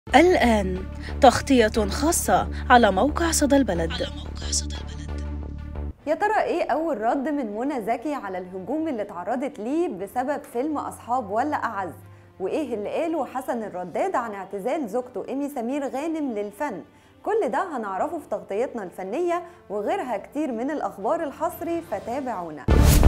الآن تغطية خاصة على موقع صدى البلد يا ترى ايه اول رد من منى زكي على الهجوم اللي اتعرضت ليه بسبب فيلم اصحاب ولا اعز وايه اللي قاله حسن الرداد عن اعتزال زوجته ايمي سمير غانم للفن كل ده هنعرفه في تغطيتنا الفنيه وغيرها كتير من الاخبار الحصري فتابعونا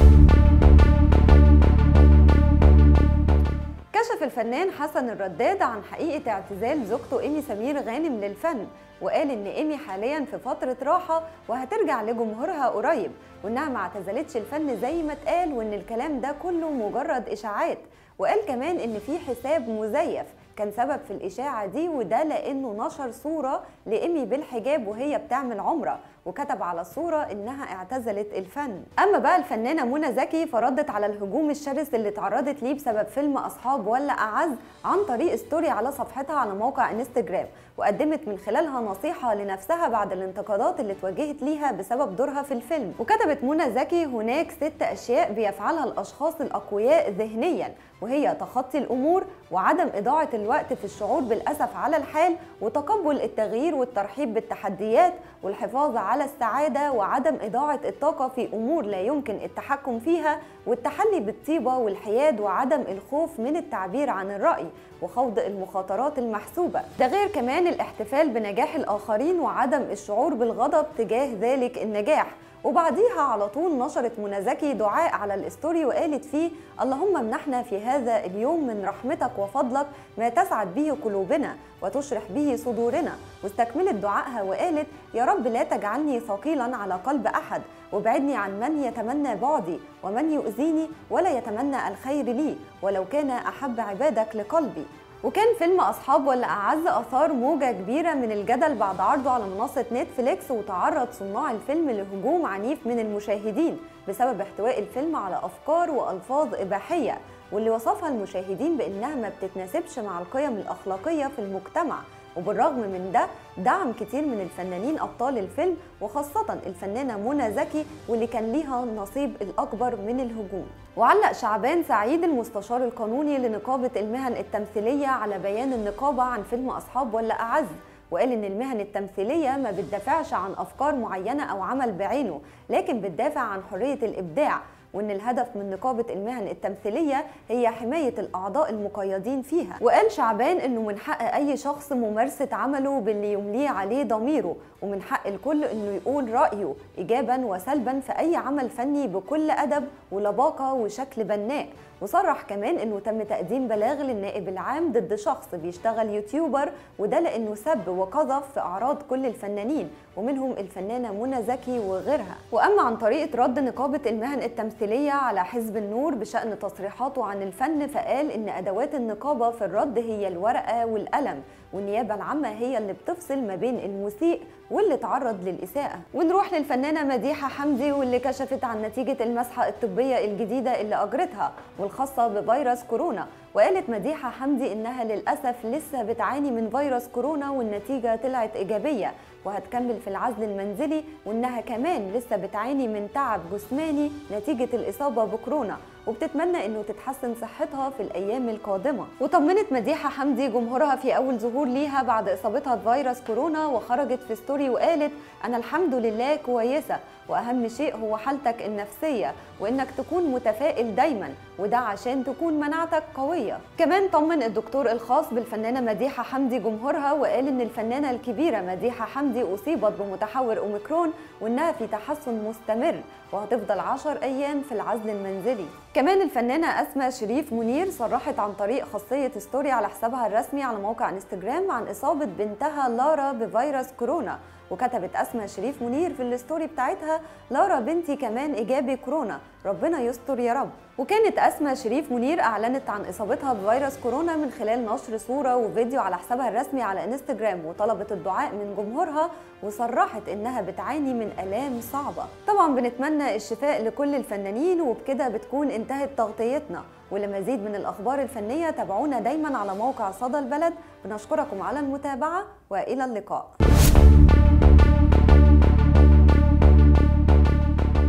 كشف الفنان حسن الرداد عن حقيقة اعتزال زوجته إيمي سمير غانم للفن وقال إن إيمي حاليا في فترة راحة وهترجع لجمهورها قريب وإنها ما اعتزلتش الفن زي ما اتقال وإن الكلام ده كله مجرد إشاعات وقال كمان إن في حساب مزيف كان سبب في الإشاعة دي وده لأنه نشر صورة لإيمي بالحجاب وهي بتعمل عمرة وكتب على الصورة إنها اعتزلت الفن أما بقى الفنانة منى زكي فردت على الهجوم الشرس اللي اتعرضت ليه بسبب فيلم أصحاب ولا أعز عن طريق ستوري على صفحتها على موقع انستجرام وقدمت من خلالها نصيحة لنفسها بعد الانتقادات اللي اتوجهت ليها بسبب دورها في الفيلم وكتبت منى زكي هناك ست أشياء بيفعلها الأشخاص الأقوياء ذهنيا وهي تخطي الأمور وعدم إضاعة الوقت في الشعور بالأسف على الحال وتقبل التغيير والترحيب بالتحديات والحفاظ على السعادة وعدم إضاعة الطاقة في أمور لا يمكن التحكم فيها والتحلي بالطيبة والحياد وعدم الخوف من التعبير عن الرأي وخوض المخاطرات المحسوبة ده غير كمان الاحتفال بنجاح الآخرين وعدم الشعور بالغضب تجاه ذلك النجاح وبعديها على طول نشرت منى زكي دعاء على الاستوري وقالت فيه اللهم امنحنا في هذا اليوم من رحمتك وفضلك ما تسعد به قلوبنا وتشرح به صدورنا واستكملت دعائها وقالت يا رب لا تجعلني ثقيلا على قلب احد وابعدني عن من يتمنى بعدي ومن يؤذيني ولا يتمنى الخير لي ولو كان احب عبادك لقلبي وكان فيلم أصحاب ولا أعز أثار موجة كبيرة من الجدل بعد عرضه على منصة نتفليكس وتعرض صناع الفيلم لهجوم عنيف من المشاهدين بسبب احتواء الفيلم على أفكار وألفاظ إباحية واللي وصفها المشاهدين بأنها ما بتتناسبش مع القيم الأخلاقية في المجتمع وبالرغم من ده دعم كتير من الفنانين ابطال الفيلم وخاصه الفنانه منى زكي واللي كان ليها النصيب الاكبر من الهجوم وعلق شعبان سعيد المستشار القانوني لنقابه المهن التمثيليه على بيان النقابه عن فيلم اصحاب ولا اعز وقال ان المهن التمثيليه ما بتدافعش عن افكار معينه او عمل بعينه لكن بتدافع عن حريه الابداع وان الهدف من نقابه المهن التمثيليه هي حمايه الاعضاء المقيدين فيها وقال شعبان انه من حق اي شخص ممارسه عمله باللي يمليه عليه ضميره ومن حق الكل انه يقول رايه ايجابا وسلبا في اي عمل فني بكل ادب ولباقه وشكل بناء وصرح كمان انه تم تقديم بلاغ للنائب العام ضد شخص بيشتغل يوتيوبر وده لانه سب وقذف في اعراض كل الفنانين ومنهم الفنانه منى زكي وغيرها واما عن طريقه رد نقابه المهن التمثيليه على حزب النور بشان تصريحاته عن الفن فقال ان ادوات النقابه في الرد هي الورقه والقلم والنيابه العامه هي اللي بتفصل ما بين المسيء واللي تعرض للإساءة ونروح للفنانة مديحة حمدي واللي كشفت عن نتيجة المسحة الطبية الجديدة اللي أجرتها والخاصة بفيروس كورونا وقالت مديحة حمدي إنها للأسف لسه بتعاني من فيروس كورونا والنتيجة طلعت إيجابية وهتكمل في العزل المنزلي وإنها كمان لسه بتعاني من تعب جسماني نتيجة الإصابة بكورونا وبتتمنى انه تتحسن صحتها في الايام القادمه وطمنت مديحه حمدي جمهورها في اول ظهور ليها بعد اصابتها بفيروس كورونا وخرجت في ستوري وقالت انا الحمد لله كويسه واهم شيء هو حالتك النفسيه وانك تكون متفائل دايما وده عشان تكون مناعتك قويه كمان طمن الدكتور الخاص بالفنانه مديحه حمدي جمهورها وقال ان الفنانه الكبيره مديحه حمدي اصيبت بمتحور اوميكرون وانها في تحسن مستمر وهتفضل 10 ايام في العزل المنزلي كمان الفنانه اسماء شريف منير صرحت عن طريق خاصيه ستوري على حسابها الرسمي على موقع انستجرام عن اصابه بنتها لارا بفيروس كورونا وكتبت اسماء شريف منير في الستوري بتاعتها لارا بنتي كمان ايجابي كورونا ربنا يستر يا رب وكانت اسماء شريف منير اعلنت عن اصابتها بفيروس كورونا من خلال نشر صوره وفيديو على حسابها الرسمي على انستجرام وطلبت الدعاء من جمهورها وصرحت انها بتعاني من الام صعبه طبعا بنتمنى الشفاء لكل الفنانين وبكده بتكون انتهت تغطيتنا ولمزيد من الاخبار الفنيه تابعونا دايما على موقع صدى البلد بنشكركم على المتابعه والى اللقاء